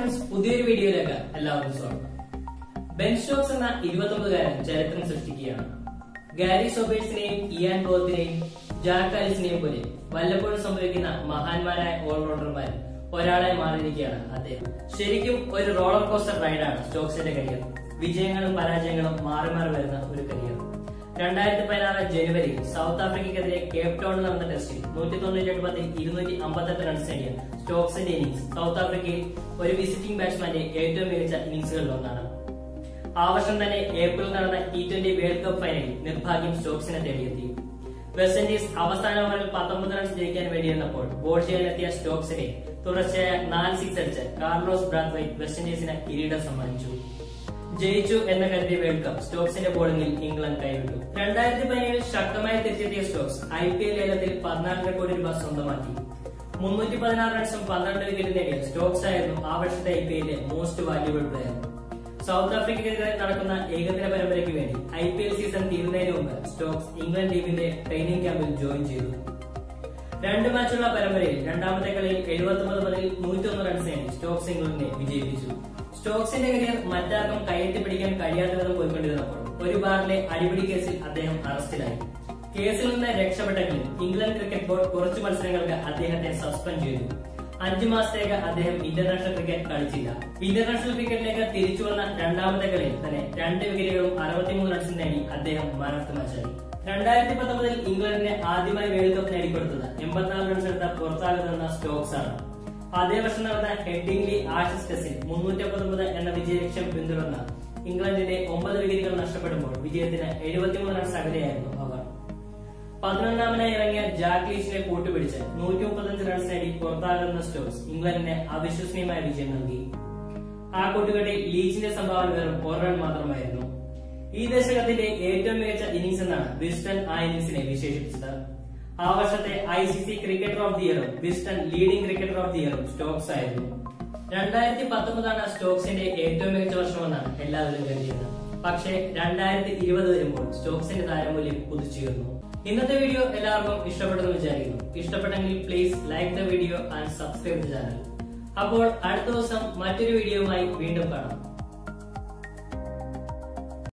friends പുതിയൊരു വീഡിയോയിലേക്ക് എല്ലാവർക്കും സ്വാഗതം ബെൻ സ്റ്റോക്സ് എന്ന ഇരുപത്തൊമ്പതുകാരൻ ചരിത്രം സൃഷ്ടിക്കുകയാണ് ഗാരി സോബേഴ്സിനെയും ഇയാൻ ബോത്തിനെയും ജാക്ക് ആലിസിനെയും പോലെ വല്ലപ്പോഴും സംഭവിക്കുന്ന മഹാന്മാരായ ഓൾറൗണ്ടർമാരിൽ ഒരാളായി മാറിയിരിക്കുകയാണ് അദ്ദേഹം ശരിക്കും ഒരു റോളർ കോസ്റ്റർ റൈഡാണ് സ്റ്റോക്സിന്റെ കരിയർ വിജയങ്ങളും പരാജയങ്ങളും മാറി മാറി വരുന്ന ഒരു കരിയർ രണ്ടായിരത്തി പതിനാറ് ജനുവരിയിൽ സൗത്ത് ആഫ്രിക്കയ്ക്കെതിരെ കേപ്പ് ടൗണിൽ നടന്ന ടെസ്റ്റിൽ നൂറ്റി തൊണ്ണൂറ്റി എട്ട് പത്തിൽ ഇരുന്നൂറ്റി അമ്പത്തെട്ട് റൺസ് നേടിയ സ്റ്റോക്സിന്റെ ഇന്നിംഗ്സ് സൗത്ത് ആഫ്രിക്കയിൽ ഒരു വിസിറ്റിംഗ് ബാറ്റ്സ്മാന്റെ ഏറ്റവും മികച്ച ഇന്നിംഗ്സുകളിൽ ഒന്നാണ് ആ വർഷം തന്നെ ഏപ്രിൽ നടന്ന ടി ട്വന്റി വേൾഡ് കപ്പ് ഫൈനലിൽ നിർഭാഗ്യം സ്റ്റോക്സിനെ തേടിയെത്തി വെസ്റ്റ് ഇൻഡീസ് അവസാന ഓവറിൽ പത്തൊമ്പത് റൺസ് ജയിക്കാൻ വേണ്ടിയിരുന്നപ്പോൾ ബോൾ ചെയ്യാനെത്തിയ സ്റ്റോക്സിനെ തുടർച്ചയായ നാല് സിക്സ് അടിച്ച് കാർലോസ് ബ്രാത്വൈറ്റ് വെസ്റ്റ് ഇൻഡീസിന് കിരീടം സമ്മാനിച്ചു ജയിച്ചു എന്ന് കരുതിയ വേൾഡ് കപ്പ് സ്റ്റോക്സിന്റെ ബോളിംഗിൽ ഇംഗ്ലണ്ട് കൈവിട്ടു രണ്ടായിരത്തി പതിനേഴിൽ ശക്തമായി തിരിച്ചെത്തിയ സ്റ്റോക്സ് ഐ പി എൽ ലേലത്തിൽ പതിനാലര കോടി രൂപ സ്വന്തമാക്കി മുന്നൂറ്റി പതിനാറ് റൺസും പന്ത്രണ്ട് വിക്കറ്റ് നേടിയ സ്റ്റോക്സ് ആയിരുന്നു ആ വർഷത്തെ ഐ പി എല്ലിലെ മോസ്റ്റ് വാല്യുബിൾ പ്ലെയർ സൗത്ത് ആഫ്രിക്കയ്ക്കെതിരെ നടക്കുന്ന ഏകദിന പരമ്പരയ്ക്ക് വേണ്ടി ഐ പി എൽ സീസൺ തീരുന്നതിന് മുമ്പ് സ്റ്റോക്സ് ഇംഗ്ലണ്ട് ടീമിന്റെ ട്രെയിനിങ് ക്യാമ്പിൽ ജോയിൻ ചെയ്തു രണ്ട് മാച്ചുള്ള പരമ്പരയിൽ രണ്ടാമത്തെ കളിയിൽ എഴുപത്തൊമ്പത് പതിൽ നൂറ്റൊന്ന് റൺസ് നേടി സ്റ്റോക്സ് ഇംഗ്ലണ്ടിനെ വിജയിപ്പിച്ചു സ്റ്റോക്സിന്റെ കരിയർ മറ്റാർക്കും കയ്യെത്തി പിടിക്കാൻ കഴിയാത്ത വിധം പോയിക്കൊണ്ടിരുന്നപ്പോൾ ഒരു ബാറിലെ അടിപിടി കേസിൽ അദ്ദേഹം അറസ്റ്റിലായി കേസിൽ നിന്ന് രക്ഷപ്പെട്ടെങ്കിലും ഇംഗ്ലണ്ട് ക്രിക്കറ്റ് ബോർഡ് കുറച്ചു മത്സരങ്ങൾക്ക് അദ്ദേഹത്തെ സസ്പെൻഡ് ചെയ്തു അഞ്ചു മാസത്തേക്ക് അദ്ദേഹം ഇന്റർനാഷണൽ ക്രിക്കറ്റ് കളിച്ചില്ല ഇന്റർനാഷണൽ ക്രിക്കറ്റിലേക്ക് തിരിച്ചു വന്ന രണ്ടാമത്തെ കളിയിൽ തന്നെ രണ്ട് വിക്കറ്റുകളും അറുപത്തിമൂന്ന് റൺസും നേടി അദ്ദേഹം മാൻ ഓഫ് ദി മാച്ചായി രണ്ടായിരത്തി പത്തൊമ്പതിൽ ഇംഗ്ലണ്ടിനെ ആദ്യമായി വേൾഡ് കപ്പ് നേടിക്കൊടുത്തത് എൺപത്തിനാല് റൺസ് എടുത്ത പുറത്താകുന്ന സ്റ്റോക്സ് ആണ് അതേ വർഷം നടന്ന ഹെഡിംഗ്ലി ആഷസ് ടെസ്റ്റിൽ മുന്നൂറ്റി പത്തൊമ്പത് എന്ന വിജയലക്ഷ്യം പിന്തുടർന്ന ഇംഗ്ലണ്ടിന്റെ ഒമ്പത് വിക്കറ്റുകൾ നഷ്ടപ്പെടുമ്പോൾ വിജയത്തിന് എഴുപത്തിമൂന്ന് റൺസ് അകലെയായിരുന്നു അവർ പതിനൊന്നാമനായി ഇറങ്ങിയ ജാക്ലീഷിനെ കൂട്ടുപിടിച്ച് നൂറ്റി മുപ്പത്തഞ്ച് റൺസ് നേടി പുറത്താകുന്ന സ്റ്റോക്സ് ഇംഗ്ലണ്ടിന് അവിശ്വസനീയമായ വിജയം നൽകി ആ കൂട്ടുകെട്ടിൽ ലീച്ചിന്റെ സംഭാവന വെറും ഒരു റൺ മാത്രമായിരുന്നു ഈ ദശകത്തിന്റെ ഏറ്റവും മികച്ച ഇന്നിംഗ്സ് എന്നാണ് വിസ്റ്റൺ ആ ഇന്നിംഗ്സിനെ വിശേഷിപ്പിച്ചത് ആ വർഷത്തെ I C C cricketer of the ഇയറും Wisden leading cricketer of the ഇയറും സ്റ്റോക്സ് ആയിരുന്നു രണ്ടായിരത്തി പത്തൊമ്പതാണ് സ്റ്റോക്സിന്റെ ഏറ്റവും മികച്ച വർഷമെന്നാണ് എല്ലാവരും കരുതിയത് പക്ഷേ രണ്ടായിരത്തി ഇരുപത് വരുമ്പോൾ സ്റ്റോക്സിന്റെ താരമൂല്യം കുതിച്ചുയർന്നു ഇന്നത്തെ വീഡിയോ എല്ലാവർക്കും ഇഷ്ടപ്പെട്ടെന്ന് വിചാരിക്കുന്നു ഇഷ്ടപ്പെട്ടെങ്കിൽ please like the video and subscribe the channel അപ്പോൾ അടുത്ത ദിവസം മറ്റൊരു വീഡിയോയുമായി വീണ്ടും കാണാം